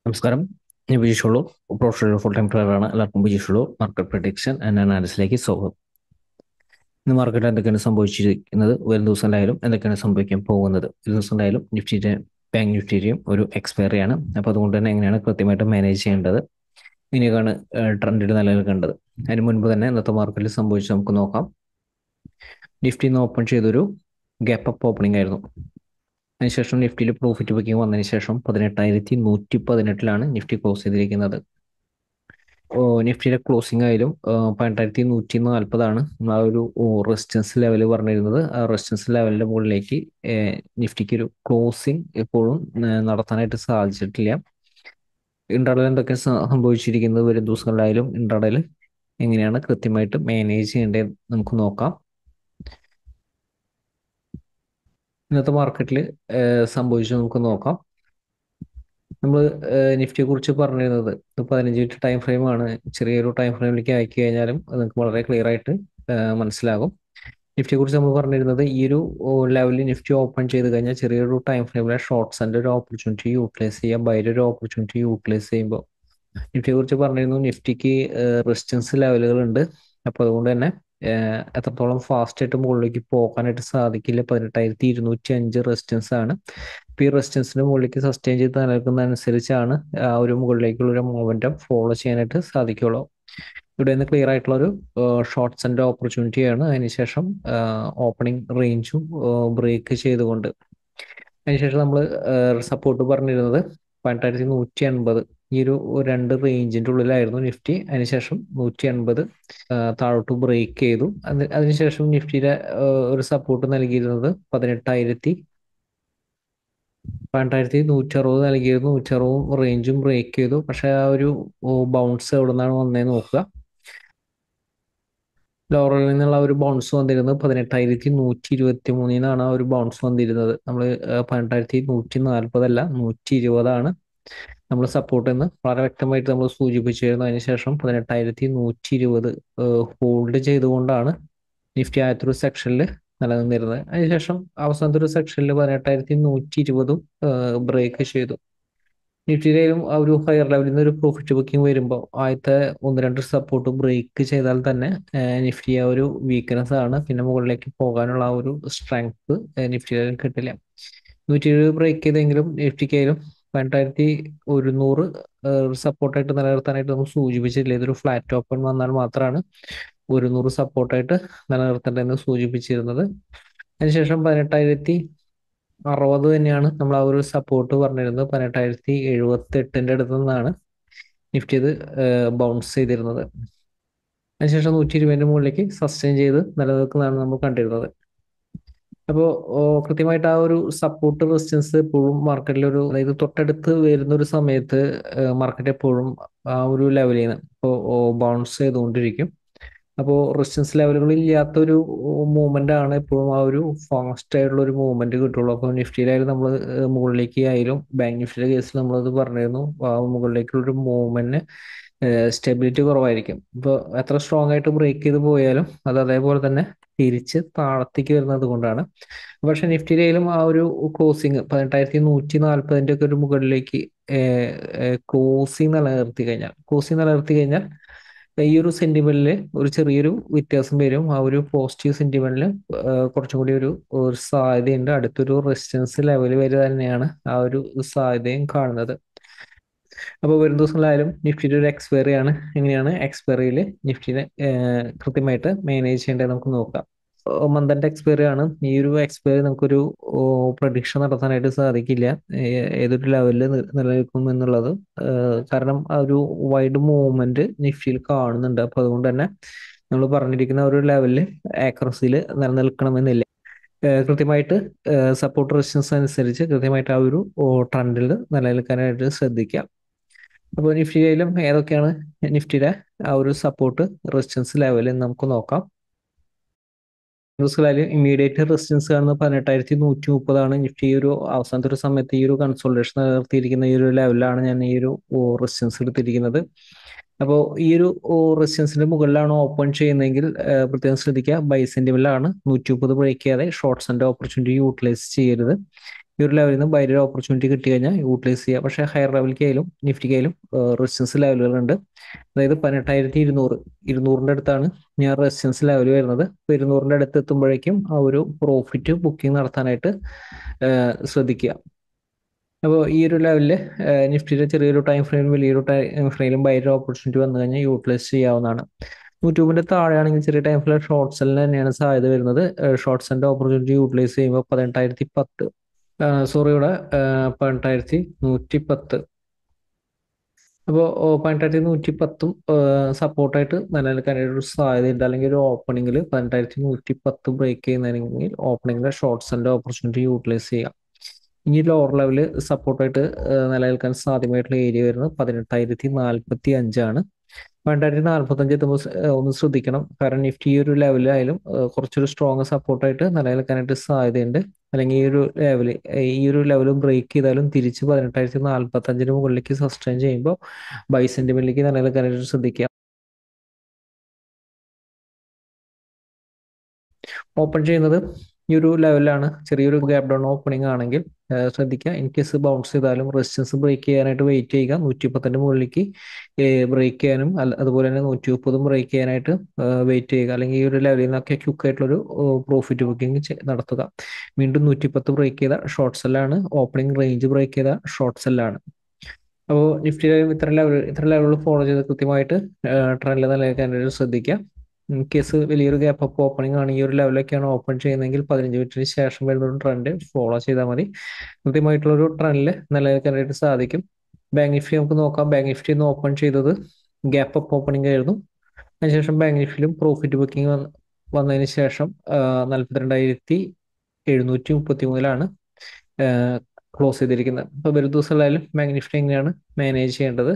നമസ്കാരം ഞാൻ ബിജീഷുള്ളൂ പ്രൊഫഷണൽ ഫുൾ ടൈം ട്രേഡറാണ് എല്ലാവർക്കും ബിജീഷുള്ളൂ മാർക്കറ്റ് പ്രഡിക്ഷൻ ആൻഡ് അനാലിസിലേക്ക് സ്വാഗതം ഇന്ന് മാർക്കറ്റിൽ എന്തൊക്കെയാണ് സംഭവിച്ചിരിക്കുന്നത് വരും ദിവസങ്ങളിലായാലും എന്തൊക്കെയാണ് സംഭവിക്കാൻ പോകുന്നത് ഒരു ദിവസങ്ങളിലായാലും നിഫ്റ്റിയുടെ ബാങ്ക് നിഫ്റ്റിയുടെയും ഒരു എക്സ്പയറിയാണ് അപ്പോൾ അതുകൊണ്ട് തന്നെ എങ്ങനെയാണ് കൃത്യമായിട്ട് മാനേജ് ചെയ്യേണ്ടത് ഇങ്ങനെയൊക്കെയാണ് ട്രെൻഡിൽ നിലനിൽക്കേണ്ടത് അതിന് മുൻപ് തന്നെ ഇന്നത്തെ മാർക്കറ്റിൽ സംഭവിച്ച് നമുക്ക് നോക്കാം നിഫ്റ്റി ഇന്ന് ഓപ്പൺ ചെയ്തൊരു ഗ്യാപ്പ് അപ്പ് ഓപ്പണിംഗ് ആയിരുന്നു അതിനുശേഷം നിഫ്റ്റിയിൽ പ്രോഫിറ്റ് ബുക്കിംഗ് വന്നതിന് ശേഷം പതിനെട്ടായിരത്തി നൂറ്റി പതിനെട്ടിലാണ് നിഫ്റ്റി ക്ലോസ് ചെയ്തിരിക്കുന്നത് നിഫ്റ്റിയുടെ ക്ലോസിംഗ് ആയാലും പതിനെട്ടായിരത്തി നൂറ്റി നാൽപ്പതാണ് ആ ഒരു റെസിസ്റ്റൻസ് ലെവൽ പറഞ്ഞിരുന്നത് ആ റെസിസ്റ്റൻസ് ലെവലിന്റെ മുകളിലേക്ക് നിഫ്റ്റിക്ക് ഒരു ക്ലോസിംഗ് എപ്പോഴും നടത്താനായിട്ട് സാധിച്ചിട്ടില്ല ഇൻട്രാഡയിൽ എന്തൊക്കെ സംഭവിച്ചിരിക്കുന്നത് വരും ദിവസങ്ങളിലായാലും ഇൻട്രാഡയിൽ എങ്ങനെയാണ് കൃത്യമായിട്ട് മാനേജ് ചെയ്യേണ്ടത് നമുക്ക് നോക്കാം ഇന്നത്തെ മാർക്കറ്റിൽ സംഭവിച്ചു നമുക്ക് നോക്കാം നമ്മൾ നിഫ്റ്റിയെ കുറിച്ച് പറഞ്ഞിരുന്നത് ഇത് പതിനഞ്ച് മിനിറ്റ് ടൈം ഫ്രെയിമാണ് ചെറിയൊരു ടൈം ഫ്രെയിമിലേക്ക് അയക്കി കഴിഞ്ഞാലും അത് നിങ്ങൾക്ക് വളരെ ക്ലിയർ ആയിട്ട് മനസ്സിലാകും നിഫ്റ്റിയെ കുറിച്ച് നമ്മൾ പറഞ്ഞിരുന്നത് ഈ ഒരു ലെവലിൽ നിഫ്റ്റി ഓപ്പൺ ചെയ്ത് കഴിഞ്ഞാൽ ചെറിയൊരു ടൈം ഫ്രെയിമിലെ ഷോർട്ട്സിൻ്റെ ഒരു ഓപ്പർച്യൂണിറ്റി യൂട്ടിലൈസ് ചെയ്യാം ബൈയുടെ ഒരു ഓപ്പർച്യൂണിറ്റി യൂട്ടിലൈസ് ചെയ്യുമ്പോൾ നിഫ്റ്റിയെ കുറിച്ച് പറഞ്ഞിരുന്നു നിഫ്റ്റിക്ക് റെസിസ്റ്റൻസ് ലെവലുകളുണ്ട് അപ്പോൾ അതുകൊണ്ട് തന്നെ എത്രത്തോളം ഫാസ്റ്റ് ആയിട്ട് മുകളിലേക്ക് പോകാനായിട്ട് സാധിക്കില്ല പതിനെട്ടായിരത്തി ഇരുന്നൂറ്റി അഞ്ച് റെസിസ്റ്റൻസ് ആണ് ഇപ്പോൾ ഈ റെസിസ്റ്റൻസിന്റെ മുകളിലേക്ക് സസ്റ്റെയിൻ ചെയ്ത് നിലനിൽക്കുന്നതനുസരിച്ചാണ് ആ ഒരു മുകളിലേക്കുള്ള ഒരു മൂവ്മെന്റം ഫോളോ ചെയ്യാനായിട്ട് സാധിക്കുള്ളൂ ഇവിടെ നിന്ന് ക്ലിയർ ആയിട്ടുള്ള ഒരു ഷോർട്ട്സിന്റെ ഓപ്പർച്യൂണിറ്റിയാണ് അതിനുശേഷം ഓപ്പണിംഗ് റേഞ്ചും ബ്രേക്ക് ചെയ്തുകൊണ്ട് അതിനുശേഷം നമ്മൾ സപ്പോർട്ട് പറഞ്ഞിരുന്നത് പതിനെട്ടായിരത്തി നൂറ്റി അൻപത് ഈ ഒരു രണ്ട് റേഞ്ചിന്റെ ഉള്ളിലായിരുന്നു നിഫ്റ്റി അതിനുശേഷം നൂറ്റി അൻപത് താഴോട്ട് ബ്രേക്ക് ചെയ്തു അതിനുശേഷം നിഫ്റ്റിയുടെ ഒരു സപ്പോർട്ട് നൽകിയിരുന്നത് പതിനെട്ടായിരത്തി പതിനെട്ടായിരത്തി നൂറ്റി അറുപത് നൽകിയിരുന്നു നൂറ്റി അറുപത് റേഞ്ചും ബ്രേക്ക് ചെയ്തു പക്ഷെ ആ ഒരു ബൗൺസ് എവിടെ നിന്നാണ് വന്നതെന്ന് നോക്കുക ലോറലിൽ നിന്നുള്ള ഒരു ബൗൺസ് വന്നിരുന്നത് പതിനെട്ടായിരത്തി നൂറ്റി ഇരുപത്തി മൂന്നിനാണ് ആ ഒരു ബൗൺസ് വന്നിരുന്നത് നമ്മൾ പതിനെട്ടായിരത്തി നൂറ്റി നാൽപ്പതല്ല നൂറ്റി ഇരുപതാണ് നമ്മൾ സപ്പോർട്ട് എന്ന് വളരെ വ്യക്തമായിട്ട് നമ്മൾ സൂചിപ്പിച്ചിരുന്നു അതിനുശേഷം പതിനെട്ടായിരത്തി നൂറ്റി ഇരുപത് ഹോൾഡ് ചെയ്തുകൊണ്ടാണ് നിഫ്റ്റി ആദ്യത്തെ ഒരു സെക്ഷനിൽ നിലനിന്നിരുന്നത് അതിനുശേഷം അവസാനത്തെ ഒരു സെക്ഷനിൽ പതിനെട്ടായിരത്തി നൂറ്റി ഇരുപതും ബ്രേക്ക് ചെയ്തു നിഫ്റ്റിയിലും ആ ഒരു ഹയർ ലെവലിൽ നിന്ന് ഒരു പ്രോഫിറ്റ് ബുക്കിംഗ് വരുമ്പോൾ ആദ്യത്തെ ഒന്ന് രണ്ട് സപ്പോർട്ട് ബ്രേക്ക് ചെയ്താൽ തന്നെ നിഫ്റ്റി ആ ഒരു വീക്ക്നെസ് ആണ് പിന്നെ മുകളിലേക്ക് പോകാനുള്ള ആ ഒരു സ്ട്രെങ്ത് നിഫ്റ്റിയിലും കിട്ടില്ല നൂറ്റി ഇരുപത് ബ്രേക്ക് ചെയ്തെങ്കിലും നിഫ്റ്റിക്കായാലും പതിനെട്ടായിരത്തി ഒരുന്നൂറ് സപ്പോർട്ടായിട്ട് നിലനിർത്താനായിട്ട് നമുക്ക് സൂചിപ്പിച്ചിട്ടില്ല ഇതൊരു ഫ്ലാറ്റ് ഓപ്പൺ വന്നാൽ മാത്രമാണ് ഒരുന്നൂറ് സപ്പോർട്ടായിട്ട് നിലനിർത്തേണ്ടതെന്ന് സൂചിപ്പിച്ചിരുന്നത് അതിനുശേഷം പതിനെട്ടായിരത്തി അറുപത് തന്നെയാണ് നമ്മൾ ആ ഒരു സപ്പോർട്ട് പറഞ്ഞിരുന്നത് പതിനെട്ടായിരത്തി എഴുപത്തി എട്ടിൻ്റെ അടുത്ത് നിന്നാണ് നിഫ്റ്റി ഇത് ബൗൺസ് ചെയ്തിരുന്നത് അതിനുശേഷം നൂറ്റി ഇരുപതിൻ്റെ മുകളിലേക്ക് സസ്റ്റെയിൻ ചെയ്ത് നിലനിൽക്കുന്നതാണ് നമ്മൾ കണ്ടിരുന്നത് അപ്പോൾ കൃത്യമായിട്ട് ആ ഒരു സപ്പോർട്ട് റെസിസ്റ്റൻസ് എപ്പോഴും മാർക്കറ്റിൽ ഒരു അതായത് തൊട്ടടുത്ത് വരുന്ന ഒരു സമയത്ത് മാർക്കറ്റ് എപ്പോഴും ആ ഒരു ലെവലിൽ നിന്ന് ഇപ്പോൾ ബൗൺസ് ചെയ്തുകൊണ്ടിരിക്കും അപ്പോൾ റെസിസ്റ്റൻസ് ലെവലുകളിൽ ഇല്ലാത്ത ഒരു മൂവ്മെന്റ് ആണ് എപ്പോഴും ആ ഒരു ഫാസ്റ്റ് ആയിട്ടുള്ള ഒരു മൂവ്മെന്റ് കിട്ടുള്ളൂ അപ്പോൾ നിഫ്റ്റിയിലായാലും നമ്മൾ മുകളിലേക്ക് ആയാലും ബാങ്ക് നിഫ്റ്റിയുടെ കേസിൽ നമ്മളത് പറഞ്ഞിരുന്നു ആ മുകളിലേക്കുള്ള ഒരു മൂവ്മെന്റിന് സ്റ്റെബിലിറ്റി കുറവായിരിക്കും ഇപ്പോൾ എത്ര സ്ട്രോങ് ആയിട്ട് ബ്രേക്ക് ചെയ്ത് പോയാലും അത് അതേപോലെ തന്നെ തിരിച്ച് താഴത്തേക്ക് വരുന്നത് കൊണ്ടാണ് പക്ഷെ നിഫ്റ്റിയിലും ആ ഒരു ക്ലോസിങ് പതിനെട്ടായിരത്തി നൂറ്റി നാൽപ്പതിൻ്റെ ഒക്കെ ഒരു മുകളിലേക്ക് ക്ലോസിങ് നിലനിർത്തി കഴിഞ്ഞാൽ ക്ലോസിങ് നിലനിർത്തി കഴിഞ്ഞാൽ ഈ ഒരു സെന്റിമെന്റിൽ ഒരു ചെറിയൊരു വ്യത്യാസം വരും ആ ഒരു പോസിറ്റീവ് സെന്റിമെന്റിൽ കുറച്ചും കൂടി ഒരു ഒരു സാധ്യതയുണ്ട് അടുത്തൊരു റെസിസ്റ്റൻസ് ലെവൽ വരെ തന്നെയാണ് ആ ഒരു സാധ്യതയും കാണുന്നത് അപ്പോൾ വരും ദിവസങ്ങളായാലും നിഫ്റ്റിയുടെ ഒരു എക്സ്പയറി ആണ് എങ്ങനെയാണ് എക്സ്പയറിയിൽ നിഫ്റ്റിനെ കൃത്യമായിട്ട് മാനേജ് ചെയ്യേണ്ടത് നമുക്ക് നോക്കാം മന്തിന്റെ എക്സ്പയറി ആണ് ഈ ഒരു എക്സ്പയറി നമുക്കൊരു പ്രഡിക്ഷൻ നടത്താനായിട്ട് സാധിക്കില്ല ഏതൊരു ലെവലിൽ നിലനിൽക്കും എന്നുള്ളത് കാരണം ആ ഒരു വൈഡ് മൂവ്മെന്റ് നിഫ്റ്റിയിൽ കാണുന്നുണ്ട് അപ്പൊ അതുകൊണ്ട് തന്നെ നമ്മൾ പറഞ്ഞിരിക്കുന്ന ഒരു ലെവലിൽ ആക്രസിയിൽ നിലനിൽക്കണമെന്നില്ല കൃത്യമായിട്ട് സപ്പോർട്ട് റെസിസ്റ്റൻസ് അനുസരിച്ച് കൃത്യമായിട്ട് ആ ഒരു ട്രെൻഡിൽ നിലനിൽക്കാനായിട്ട് ശ്രദ്ധിക്കാം അപ്പോൾ നിഫ്റ്റിയിലും ഏതൊക്കെയാണ് നിഫ്റ്റിയുടെ ആ ഒരു സപ്പോർട്ട് റെസിസ്റ്റൻസ് ലെവലിൽ നമുക്ക് നോക്കാം ന്യൂസിലായാലും ഇമ്മീഡിയറ്റ് റെസിസ്റ്റൻസ് കാണുന്ന പതിനെട്ടായിരത്തി നൂറ്റി മുപ്പതാണ് നിഫ്റ്റി ഈ ഒരു അവസാനത്തെ ഒരു സമയത്ത് ഈ ഒരു കൺസോൾട്ടേഷൻ നിലനിർത്തിയിരിക്കുന്ന ഈ ഒരു ലെവലിലാണ് ഞാൻ ഈ ഒരു റെസിസ്റ്റൻസ് എടുത്തിരിക്കുന്നത് അപ്പോൾ ഈ ഒരു റെസിസ്റ്റൻസിന്റെ മുകളിലാണ് ഓപ്പൺ ചെയ്യുന്നതെങ്കിൽ പ്രത്യേകം ശ്രദ്ധിക്കുക ബൈ സെന്റിമെന്റിലാണ് നൂറ്റി മുപ്പത് ബ്രേക്ക് ചെയ്യാതെ ഷോർട്ട്സിന്റെ ഓപ്പർച്യൂണിറ്റി യൂട്ടിലൈസ് ചെയ്യരുത് ഈ ഒരു ലെവലിൽ നിന്ന് ബൈ ഒരു ഓപ്പർച്യൂണിറ്റി കിട്ടി കഴിഞ്ഞാൽ യൂട്ടിലൈസ് ചെയ്യുക പക്ഷേ ഹയർ ലെവലിലേക്കായാലും നിഫ്റ്റിക്കായാലും റെസിസ്റ്റൻസ് ലെവലുകളുണ്ട് അതായത് പതിനെട്ടായിരത്തി ഇരുന്നൂറ് ഇരുന്നൂറിൻ്റെ അടുത്താണ് ഞാൻ റെസിസ്റ്റൻസ് ലെവൽ വരുന്നത് അപ്പോൾ ഇരുന്നൂറിൻ്റെ അടുത്ത് എത്തുമ്പോഴേക്കും ആ ഒരു പ്രോഫിറ്റ് ബുക്കിംഗ് നടത്താനായിട്ട് ശ്രദ്ധിക്കുക അപ്പോൾ ഈ ഒരു ലെവലിൽ നിഫ്റ്റിയുടെ ചെറിയൊരു ടൈം ഫ്രെയിം വലിയൊരു ടൈം ഫ്രെയിലും ബൈര ഓപ്പർച്യൂണിറ്റി വന്നു കഴിഞ്ഞാൽ യൂട്ടിലൈസ് ചെയ്യാവുന്നതാണ് യൂട്യൂബിൻ്റെ താഴെയാണെങ്കിൽ ചെറിയ ടൈം ഫ്രെയിം ഷോർട്ട് സെല്ലിന് തന്നെയാണ് സാധ്യത വരുന്നത് ഷോർട്ട് സെല്ലിൻ്റെ ഓപ്പർച്യൂണിറ്റി യൂട്ടിലൈസ് ചെയ്യുമ്പോൾ പതിനെട്ടായിരത്തി പത്ത് സോറി ഇവിടെ പതിനെട്ടായിരത്തി നൂറ്റി പത്ത് അപ്പോൾ പതിനെട്ടായിരത്തി നൂറ്റി പത്തും സപ്പോർട്ടായിട്ട് നിലനിൽക്കാനായിട്ട് ഒരു സാധ്യതയുണ്ട് അല്ലെങ്കിൽ ഒരു ഓപ്പണിങ്ങിൽ പതിനെട്ടായിരത്തി നൂറ്റി പത്ത് ബ്രേക്ക് ചെയ്യുന്നതെങ്കിൽ ഓപ്പണിങ്ങിലെ ഷോർട്ട് സെല്ലിൻ്റെ ഓപ്പർച്യൂണിറ്റി യൂട്ടിലൈസ് ചെയ്യാം ഇനി ലോവർ ലെവല് സപ്പോർട്ടായിട്ട് നിലനിൽക്കാൻ സാധ്യമായിട്ടുള്ള ഏരിയ വരുന്നത് പതിനെട്ടായിരത്തി നാൽപ്പത്തി അഞ്ചാണ് പതിനെട്ടായിരത്തി നാൽപ്പത്തഞ്ച് എത്തുമ്പോൾ ഒന്ന് ശ്രദ്ധിക്കണം കാരണം നിഫ്റ്റി ഈ ഒരു ലെവലായാലും കുറച്ചൊരു സ്ട്രോങ് സപ്പോർട്ടായിട്ട് നിലനിൽക്കാനായിട്ട് സാധ്യതയുണ്ട് അല്ലെങ്കിൽ ഈ ഒരു ലെവൽ ഈ ഒരു ലെവൽ ബ്രേക്ക് ചെയ്താലും തിരിച്ച് പതിനെട്ടായിരത്തി നാൽപ്പത്തഞ്ചിന് മുകളിലേക്ക് സസ്റ്റെയിൻ ചെയ്യുമ്പോൾ ബൈ സെന്റിമെന്റിലേക്ക് നിലനിൽക്കാനായിട്ട് ശ്രദ്ധിക്കുക ഓപ്പൺ ചെയ്യുന്നത് ഈ ഒരു ലെവലാണ് ചെറിയൊരു ഗ്യാപ് ഡൗൺ ഓപ്പണിംഗ് ആണെങ്കിൽ ശ്രദ്ധിക്കുക ഇൻ കേസ് ബൗൺസ് ചെയ്താലും റെസിസ്റ്റൻസ് ബ്രേക്ക് ചെയ്യാനായിട്ട് വെയിറ്റ് ചെയ്യുക നൂറ്റി മുപ്പത്തിൻ്റെ മുകളിലേക്ക് ബ്രേക്ക് ചെയ്യാനും അതുപോലെ തന്നെ നൂറ്റി മുപ്പതും ബ്രേക്ക് ചെയ്യാനായിട്ട് വെയിറ്റ് ചെയ്യുക അല്ലെങ്കിൽ ഈ ഒരു ലെവലിൽ നിന്നൊക്കെ ക്യുക്ക് ആയിട്ടുള്ളൊരു പ്രോഫിറ്റ് ബുക്കിംഗ് നടത്തുക വീണ്ടും നൂറ്റി പത്ത് ബ്രേക്ക് ചെയ്ത ഷോർട്ട് സെല്ലാണ് ഓപ്പണിംഗ് റേഞ്ച് ബ്രേക്ക് ചെയ്ത ഷോർട്ട് സെല്ലാണ് അപ്പോൾ നിഫ്റ്റിയിലും ഇത്ര ലെവൽ ഇത്ര ലെവലുകൾ ഫോളോ ചെയ്ത് കൃത്യമായിട്ട് ട്രെൻഡിൽ നിലനിൽക്കാനായിട്ട് ശ്രദ്ധിക്കുക ഇൻ കേസ് വലിയൊരു ഗ്യാപ്പ് അപ്പ് ഓപ്പണിംഗ് ആണ് ഈ ഒരു ലെവലൊക്കെയാണ് ഓപ്പൺ ചെയ്യുന്നതെങ്കിൽ പതിനഞ്ച് മിനിറ്റിന് ശേഷം വരുന്ന ഒരു ട്രെൻഡ് ഫോളോ ചെയ്താൽ മതി കൃത്യമായിട്ടുള്ളൊരു ട്രെൻഡിൽ നിലനിൽക്കാനായിട്ട് സാധിക്കും ബാങ്ക് നിഫ്റ്റി നമുക്ക് നോക്കാം ബാങ്ക് നിഫ്റ്റി ഒന്ന് ഓപ്പൺ ചെയ്തത് ഗ്യാപ്പ് അപ്പ് ഓപ്പണിംഗ് ആയിരുന്നു അതിനുശേഷം ബാങ്ക് നിഫ്റ്റിയിലും പ്രോഫിറ്റ് ബുക്കിംഗ് വന്നതിന് ശേഷം നാൽപ്പത്തിരണ്ടായിരത്തി എഴുന്നൂറ്റി മുപ്പത്തി മൂന്നിലാണ് ക്ലോസ് ചെയ്തിരിക്കുന്നത് അപ്പോൾ വരും ദിവസങ്ങളിലായാലും ബാങ്ക് നിഫ്റ്റി എങ്ങനെയാണ് മാനേജ് ചെയ്യേണ്ടത്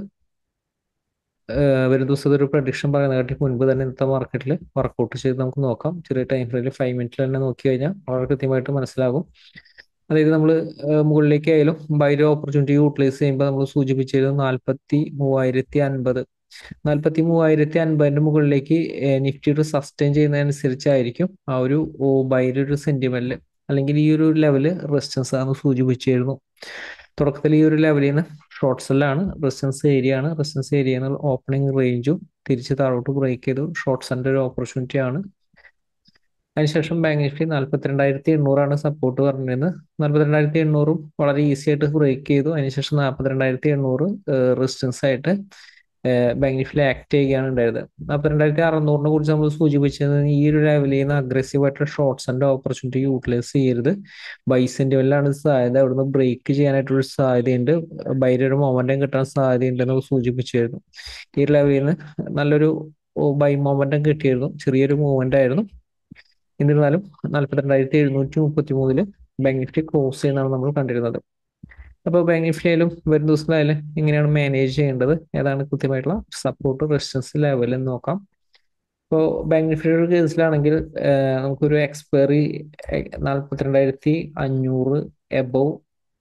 വരും ദിവസത്തെ ഒരു പ്രഡിക്ഷൻ പറയുന്നതിനാട്ടി മുൻപ് തന്നെ ഇന്നത്തെ മാർക്കറ്റിൽ വർക്കൗട്ട് ചെയ്ത് നമുക്ക് നോക്കാം ചെറിയ ടൈം ഫ്രെയിമിൽ ഫൈവ് മിനിറ്റിൽ തന്നെ നോക്കി കഴിഞ്ഞാൽ വളരെ കൃത്യമായിട്ട് മനസ്സിലാകും അതായത് നമ്മൾ മുകളിലേക്കായാലും ബൈര ഓപ്പർച്യൂണിറ്റി യൂട്ടിലൈസ് ചെയ്യുമ്പോൾ നമ്മൾ സൂചിപ്പിച്ചത് നാൽപ്പത്തി മൂവായിരത്തി അൻപത് നാൽപ്പത്തി മൂവായിരത്തി അൻപതിൻ്റെ മുകളിലേക്ക് നിഫ്റ്റി ഒരു സസ്റ്റെയിൻ ചെയ്യുന്നതനുസരിച്ചായിരിക്കും ആ ഒരു ബൈര ഒരു സെന്റിമെന്റിൽ അല്ലെങ്കിൽ ഈ ഒരു ലെവല് റെസിസ്റ്റൻസ് ആണ് സൂചിപ്പിച്ചിരുന്നു തുടക്കത്തിൽ ഈ ഒരു ലെവലിൽ നിന്ന് ഷോർട്ട് സെല്ലാണ് റെസിസ്റ്റൻസ് ഏരിയ ആണ് റെസിസ്റ്റൻസ് ഏരിയ ഓപ്പണിംഗ് റേഞ്ചും തിരിച്ച് താഴോട്ട് ബ്രേക്ക് ചെയ്തു ഷോർട്ട് സെൻ്റെ ഒരു ഓപ്പർച്യൂണിറ്റി ആണ് അതിനുശേഷം ബാങ്ക് നിഫ്റ്റി നാൽപ്പത്തിരണ്ടായിരത്തി എണ്ണൂറാണ് സപ്പോർട്ട് പറഞ്ഞിരുന്നത് നാൽപ്പത്തിരണ്ടായിരത്തി എണ്ണൂറും വളരെ ഈസി ആയിട്ട് ബ്രേക്ക് ചെയ്തു അതിനുശേഷം നാൽപ്പത്തിരണ്ടായിരത്തി എണ്ണൂറ് റെസിസ്റ്റൻസ് ആയിട്ട് ബാങ്ക് നിഫ്റ്റിയിൽ ആക്ട് ചെയ്യുകയാണ് ഉണ്ടായത് നാൽപ്പത്തിരണ്ടായിരത്തി അറുന്നൂറിനെ കുറിച്ച് നമ്മൾ സൂചിപ്പിച്ചത് ഈ ഒരു ലെവലിൽ നിന്ന് അഗ്രസീവ് ആയിട്ടുള്ള ഷോർട്ട്സ് ആൻഡ് ഓപ്പർച്യൂണിറ്റി യൂട്ടിലൈസ് ചെയ്യരുത് ബൈസിന്റെ ലെവലിലാണ് സാധ്യത അവിടുന്ന് ബ്രേക്ക് ചെയ്യാനായിട്ടൊരു സാധ്യതയുണ്ട് ബൈര ഒരു മൊമെന്റം കിട്ടാൻ സാധ്യതയുണ്ടെന്ന് സൂചിപ്പിച്ചായിരുന്നു ഈ ഒരു ലെവലിൽ നിന്ന് നല്ലൊരു ബൈ മൊമെന്റം കിട്ടിയിരുന്നു ചെറിയൊരു മൂവ്മെന്റ് ആയിരുന്നു എന്നിരുന്നാലും നാൽപ്പത്തിരണ്ടായിരത്തി എഴുന്നൂറ്റി മുപ്പത്തി മൂന്നില് ബാങ്ക് നിഫ്റ്റി ക്ലോസ് ചെയ്യുന്നതാണ് നമ്മൾ കണ്ടിരുന്നത് അപ്പോൾ ബാങ്ക് നിഫ്റ്റിയിലും വരും ദിവസങ്ങളായാലും എങ്ങനെയാണ് മാനേജ് ചെയ്യേണ്ടത് ഏതാണ് കൃത്യമായിട്ടുള്ള സപ്പോർട്ട് റെസിസ്റ്റൻസ് ലെവൽ എന്ന് നോക്കാം ഇപ്പോൾ ബാങ്ക് നിഫ്റ്റിയുടെ ഒരു കേസിലാണെങ്കിൽ നമുക്കൊരു എക്സ്പയറി നാൽപ്പത്തിരണ്ടായിരത്തി അഞ്ഞൂറ് എബവ്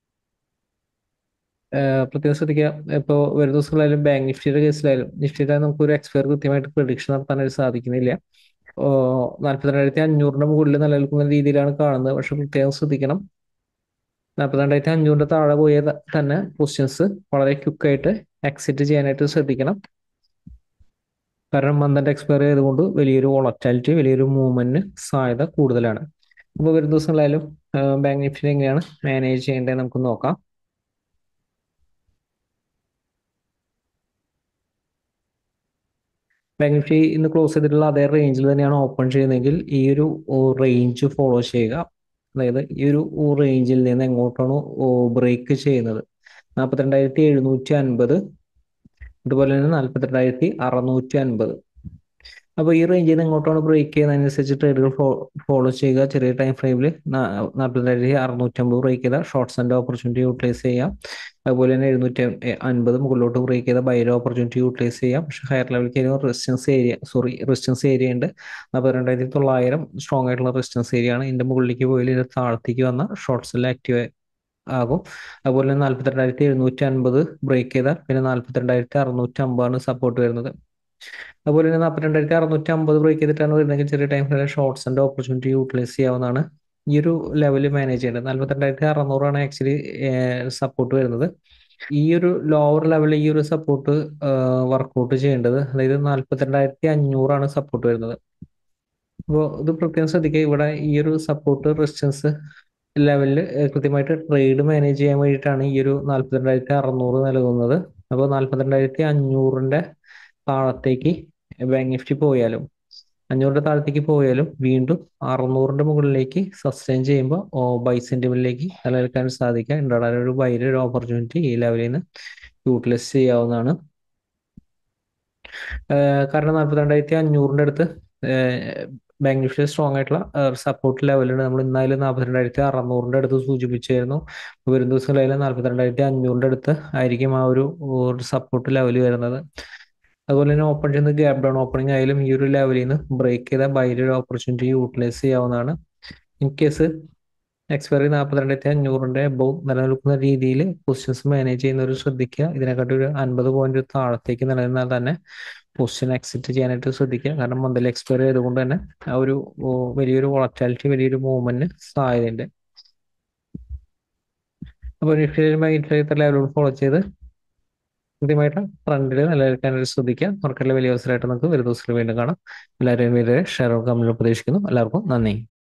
പ്രത്യേകം ശ്രദ്ധിക്കുക ഇപ്പോൾ വരും ദിവസങ്ങളായാലും ബാങ്ക് നിഫ്റ്റിയുടെ കേസിലായാലും നിഫ്റ്റിയുടെ നമുക്കൊരു എക്സ്പയർ കൃത്യമായിട്ട് പ്രഡിക്ഷൻ നടത്താനായിട്ട് സാധിക്കുന്നില്ല നാൽപ്പത്തിരണ്ടായിരത്തി അഞ്ഞൂറിന്റെ മുകളിൽ നിലനിൽക്കുന്ന രീതിയിലാണ് കാണുന്നത് പക്ഷെ പ്രത്യേകം ശ്രദ്ധിക്കണം നാൽപ്പത്തിരണ്ടായിരത്തി അഞ്ഞൂറിന്റെ താഴെ പോയ തന്നെ പൊസിഷൻസ് വളരെ ക്വിക്കായിട്ട് എക്സിറ്റ് ചെയ്യാനായിട്ട് ശ്രദ്ധിക്കണം കാരണം മന്തിന്റെ എക്സ്പയർ ചെയ്തുകൊണ്ട് വലിയൊരു വോളറ്റാലിറ്റി വലിയൊരു മൂവ്മെന്റിന് സാധ്യത കൂടുതലാണ് അപ്പോൾ വരും ദിവസങ്ങളായാലും ബാങ്ക് നിഫ്റ്റിനെ എങ്ങനെയാണ് മാനേജ് ചെയ്യേണ്ടത് നമുക്ക് നോക്കാം ബാങ്ക് നിഫ്റ്റി ഇന്ന് ക്ലോസ് ചെയ്തിട്ടുള്ള അതേ റേഞ്ചിൽ തന്നെയാണ് ഓപ്പൺ ചെയ്യുന്നതെങ്കിൽ ഈ ഒരു റേഞ്ച് ഫോളോ ചെയ്യുക അതായത് ഈ ഒരു റേഞ്ചിൽ നിന്ന് എങ്ങോട്ടാണ് ബ്രേക്ക് ചെയ്യുന്നത് നാൽപ്പത്തിരണ്ടായിരത്തി എഴുന്നൂറ്റി അൻപത് അതുപോലെ തന്നെ നാൽപ്പത്തിരണ്ടായിരത്തി അറുന്നൂറ്റി അൻപത് അപ്പോൾ ഈ റേഞ്ചിൽ നിന്ന് എങ്ങോട്ടാണ് ബ്രേക്ക് ചെയ്യുന്നതനുസരിച്ച് ട്രേഡുകൾ ഫോളോ ചെയ്യുക ചെറിയ ടൈം ഫ്രെയിമിൽ നാൽപ്പത്തിരണ്ടായിരത്തി അറുന്നൂറ്റമ്പത് ബ്രേക്ക് ചെയ്ത ഷോർട്ട്സ് ആൻഡ് ഓപ്പർച്യൂണിറ്റി യൂട്ടിലൈസ് ചെയ്യാം അതുപോലെ തന്നെ എഴുന്നൂറ്റി അൻപത് മുകളിലോട്ട് ബ്രേക്ക് ചെയ്ത ബൈര ഓപ്പർച്യൂണിറ്റി യൂട്ടിലൈസ് ചെയ്യാം പക്ഷേ ഹയർ ലെവലിലേക്ക് വരുമ്പോൾ resistance area sorry resistance area ഉണ്ട് അപ്പോൾ രണ്ടായിരത്തി തൊള്ളായിരം സ്ട്രോങ് ആയിട്ടുള്ള റെസിസ്റ്റൻസ് ഏരിയ ആണ് ഇതിൻ്റെ മുകളിലേക്ക് പോയാൽ ഇതിൻ്റെ താഴത്തേക്ക് വന്ന ഷോർട്ട് സെൽ ആക്റ്റീവ് ആകും അതുപോലെ തന്നെ നാൽപ്പത്തിരണ്ടായിരത്തി എഴുന്നൂറ്റി അൻപത് ബ്രേക്ക് ചെയ്താൽ പിന്നെ നാൽപ്പത്തിരണ്ടായിരത്തി അറുന്നൂറ്റി അമ്പതാണ് സപ്പോർട്ട് വരുന്നത് അതുപോലെ തന്നെ നാൽപ്പത്തിരണ്ടായിരത്തി അറുന്നൂറ്റി അമ്പത് ബ്രേക്ക് ചെയ്തിട്ടാണ് വരുന്നതെങ്കിൽ ചെറിയ ടൈം ഫ്രെയിമിൽ ഷോർട്ട്സ് ആൻഡ് ഓപ്പർച്യൂണിറ്റി യൂട്ടിലൈസ് ചെയ്യാവുന്നതാണ് ഈ ഒരു ലെവല് മാനേജ് ചെയ്യേണ്ടത് നാൽപ്പത്തിരണ്ടായിരത്തി അറുന്നൂറാണ് ആക്ച്വലി സപ്പോർട്ട് വരുന്നത് ഈ ഒരു ലോവർ ലെവലിൽ ഈ ഒരു സപ്പോർട്ട് വർക്കൗട്ട് ചെയ്യേണ്ടത് അതായത് നാൽപ്പത്തിരണ്ടായിരത്തി അഞ്ഞൂറാണ് സപ്പോർട്ട് വരുന്നത് അപ്പോൾ ഇത് പ്രത്യേകം ശ്രദ്ധിക്കുക ഇവിടെ ഈ ഒരു സപ്പോർട്ട് റെസിസ്റ്റൻസ് ലെവലിൽ കൃത്യമായിട്ട് ട്രേഡ് മാനേജ് ചെയ്യാൻ വേണ്ടിയിട്ടാണ് ഈ ഒരു നാൽപ്പത്തിരണ്ടായിരത്തി അറുന്നൂറ് നൽകുന്നത് അപ്പോൾ നാൽപ്പത്തിരണ്ടായിരത്തി അഞ്ഞൂറിൻ്റെ താഴത്തേക്ക് ബാങ്ക് നിഫ്റ്റി പോയാലും അഞ്ഞൂറിൻ്റെ താഴത്തേക്ക് പോയാലും വീണ്ടും അറുന്നൂറിൻ്റെ മുകളിലേക്ക് സസ്റ്റെയിൻ ചെയ്യുമ്പോൾ ബൈ സെൻറ്റിമെൻറ്റിലേക്ക് നിലനിൽക്കാൻ സാധിക്കുക ഉണ്ടാകാൻ ഒരു ബൈയുടെ ഒരു ഓപ്പർച്യൂണിറ്റി ഈ ലെവലിൽ നിന്ന് യൂട്ടിലൈസ് ചെയ്യാവുന്നതാണ് കാരണം നാൽപ്പത്തിരണ്ടായിരത്തി അഞ്ഞൂറിൻ്റെ അടുത്ത് ബാങ്ക് നിഫ്റ്റി സ്ട്രോങ് ആയിട്ടുള്ള സപ്പോർട്ട് ലെവലുണ്ട് നമ്മൾ ഇന്നായാലും നാൽപ്പത്തിരണ്ടായിരത്തി അറുന്നൂറിൻ്റെ അടുത്ത് സൂചിപ്പിച്ചായിരുന്നു വരും ദിവസങ്ങളിലായാലും നാൽപ്പത്തിരണ്ടായിരത്തി അഞ്ഞൂറിൻ്റെ അടുത്ത് ആയിരിക്കും ആ ഒരു സപ്പോർട്ട് ലെവൽ വരുന്നത് അതുപോലെ തന്നെ ഓപ്പൺ ചെയ്യുന്ന ഗ്യാപ് ഡൗൺ ഓപ്പണിംഗ് ആയാലും ഈ ഒരു ലെവലിൽ നിന്ന് ബ്രേക്ക് ചെയ്ത ബൈയുടെ ഒരു ഓപ്പർച്യൂണിറ്റി യൂട്ടിലൈസ് ചെയ്യാവുന്നതാണ് ഇൻ കേസ് എക്സ്പയറി നാൽപ്പത്തിരണ്ടായിരത്തി അഞ്ഞൂറിൻ്റെ എബവ് നിലനിൽക്കുന്ന രീതിയിൽ പൊസിഷൻസ് മാനേജ് ചെയ്യുന്നവർ ശ്രദ്ധിക്കുക ഇതിനെക്കാട്ടി ഒരു അൻപത് പോയിന്റ് താഴത്തേക്ക് നിലനിന്നാൽ തന്നെ പൊസിഷൻ എക്സിറ്റ് ചെയ്യാനായിട്ട് ശ്രദ്ധിക്കുക കാരണം മന്ത്ലി എക്സ്പയറി ആയതുകൊണ്ട് തന്നെ ആ ഒരു വലിയൊരു വോളറ്റാലിറ്റി വലിയൊരു മൂവ്മെന്റിന് സാധ്യതയുണ്ട് അപ്പോൾ നിഫ്റ്റിയിലും ലെവലോട് ഫോളോ ചെയ്ത് കൃത്യമായിട്ട് ട്രെൻഡിൽ നിലനിൽക്കാനായിട്ട് ശ്രദ്ധിക്കുക മാർക്കറ്റിലെ വലിയ അവസരമായിട്ട് നമുക്ക് വരും ദിവസത്തിൽ വീണ്ടും കാണാം എല്ലാവരെയും വലിയ ഷെയർ കമ്പനിയിൽ പ്രതീക്ഷിക്കുന്നു എല്ലാവർക്കും നന്ദി